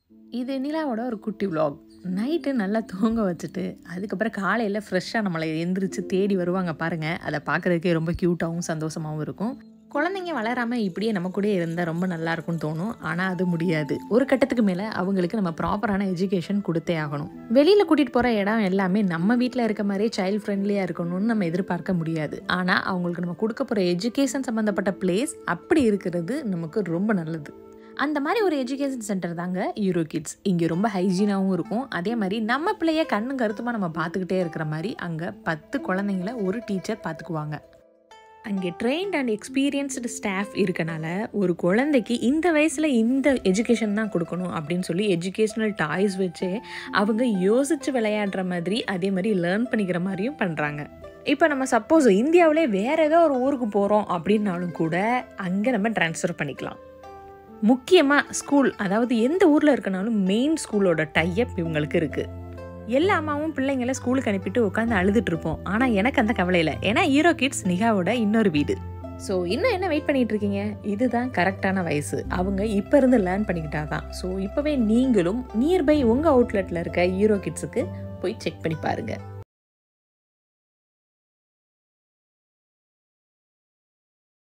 இது நிலாவோட ஒரு குட்டி vlog நைட்டு நல்லா தூங்க வச்சுட்டு அதுக்கப்புறம் காலையில் ஃப்ரெஷ்ஷாக நம்மளை எந்திரிச்சு தேடி வருவாங்க பாருங்கள் அதை பார்க்குறதுக்கே ரொம்ப க்யூட்டாகவும் சந்தோஷமாகவும் இருக்கும் குழந்தைங்க வளராமல் இப்படியே நம்ம கூட இருந்தால் ரொம்ப நல்லா இருக்கும்னு தோணும் ஆனால் அது முடியாது ஒரு கட்டத்துக்கு மேலே அவங்களுக்கு நம்ம ப்ராப்பரான எஜுகேஷன் கொடுத்தே ஆகணும் வெளியில் கூட்டிகிட்டு போகிற இடம் எல்லாமே நம்ம வீட்டில் இருக்க மாதிரியே சைல்ட் ஃப்ரெண்ட்லியாக இருக்கணும்னு நம்ம எதிர்பார்க்க முடியாது ஆனால் அவங்களுக்கு நம்ம கொடுக்க போகிற எஜுகேஷன் சம்மந்தப்பட்ட பிளேஸ் அப்படி இருக்கிறது நமக்கு ரொம்ப நல்லது அந்த மாதிரி ஒரு எஜுகேஷன் சென்டர் தாங்க யூரோ கிட்ஸ் இங்கே ரொம்ப ஹைஜீனாகவும் இருக்கும் அதே மாதிரி நம்ம பிள்ளைய கண்ணு கருத்துமாக நம்ம பார்த்துக்கிட்டே இருக்கிற மாதிரி அங்கே பத்து குழந்தைங்கள ஒரு டீச்சர் பார்த்துக்குவாங்க அங்கே ட்ரெயின்ட் அண்ட் எக்ஸ்பீரியன்ஸ்டு ஸ்டாஃப் இருக்கனால ஒரு குழந்தைக்கு இந்த வயசில் இந்த எஜுகேஷன் தான் கொடுக்கணும் அப்படின்னு சொல்லி எஜுகேஷ்னல் டாய்ஸ் வச்சு அவங்க யோசித்து விளையாடுற மாதிரி அதே மாதிரி லேர்ன் பண்ணிக்கிற மாதிரியும் பண்ணுறாங்க இப்போ நம்ம சப்போஸ் இந்தியாவிலே வேறு ஏதோ ஒரு ஊருக்கு போகிறோம் அப்படின்னாலும் கூட அங்கே நம்ம ட்ரான்ஸ்ஃபர் பண்ணிக்கலாம் முக்கியமாக ஸ்கூல் அதாவது எந்த ஊரில் இருக்கனாலும் மெயின் ஸ்கூலோட டைப் இவங்களுக்கு இருக்குது எல்லா அம்மாவும் பிள்ளைங்கள ஸ்கூலுக்கு அனுப்பிட்டு உட்காந்து அழுதுட்டு இருப்போம் ஆனால் எனக்கு அந்த கவலை இல்லை ஏன்னா ஹீரோ கிட்ஸ் நிகாவோட இன்னொரு வீடு ஸோ இன்னும் என்ன வெயிட் பண்ணிட்டு இருக்கீங்க இதுதான் கரெக்டான வயசு அவங்க இப்போ இருந்து லேர்ன் பண்ணிக்கிட்டா தான் ஸோ இப்போவே நீங்களும் நியர்பை உங்கள் அவுட்லெட்டில் இருக்க ஹீரோ கிட்ஸுக்கு போய் செக் பண்ணி பாருங்கள்